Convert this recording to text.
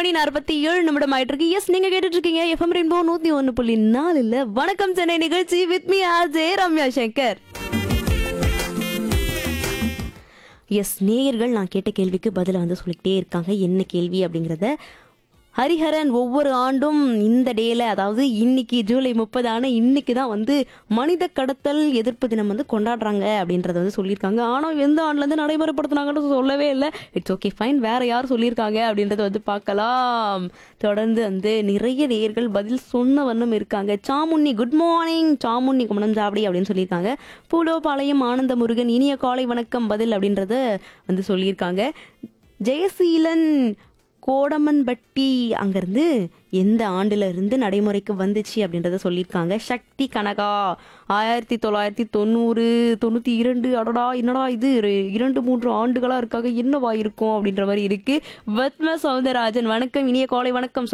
மணி நாற்பத்தி ஏழு நிமிடம் ஆயிட்டு இருக்கு எஸ் நீங்க கேட்டுட்டு இருக்கீங்க எஃப்எம் ரெயின்போ நூத்தி ஒன்னு புள்ளி நாலுல வணக்கம் சென்னை நிகழ்ச்சி with me R J Ramya Shankar yes நேயர்கள் நான் கேட்ட கேள்விக்கு பதில வந்து சொல்லிக்கிட்டே இருக்காங்க என்ன கேள்வி அப்படிங்கிறத ஹரிஹரன் ஒவ்வொரு ஆண்டும் இந்த டேல அதாவது இன்னைக்கு ஜூலை முப்பதான இன்னைக்கு தான் வந்து மனித கடத்தல் எதிர்ப்பு தினம் வந்து கொண்டாடுறாங்க அப்படின்றத வந்து சொல்லியிருக்காங்க ஆனால் எந்த ஆண்டுல இருந்து நடைமுறைப்படுத்துனாங்கன்னு சொல்லவே இல்லை இட்ஸ் ஓகே ஃபைன் வேற யார் சொல்லியிருக்காங்க அப்படின்றத வந்து பார்க்கலாம் தொடர்ந்து வந்து நிறைய நேயர்கள் பதில் சொன்ன வண்ணம் இருக்காங்க சாமுண்ணி குட் மார்னிங் சாமுண்ணி குமணம் சாவடி அப்படின்னு சொல்லியிருக்காங்க பூலோபாளையம் ஆனந்த முருகன் இனிய காலை வணக்கம் பதில் அப்படின்றத வந்து சொல்லியிருக்காங்க ஜெயசீலன் கோடமன்பட்டி அங்கேருந்து எந்த ஆண்டுல இருந்து நடைமுறைக்கு வந்துச்சு அப்படின்றத சொல்லியிருக்காங்க சக்தி கனகா ஆயிரத்தி தொள்ளாயிரத்தி தொண்ணூறு தொண்ணூற்றி இரண்டு அடடா என்னடா இது ரெ- இரண்டு மூன்று ஆண்டுகளாக இருக்காங்க என்னவா இருக்கும் அப்படின்ற மாதிரி இருக்கு பத்ம சௌந்தரராஜன் வணக்கம் இனிய காலை வணக்கம்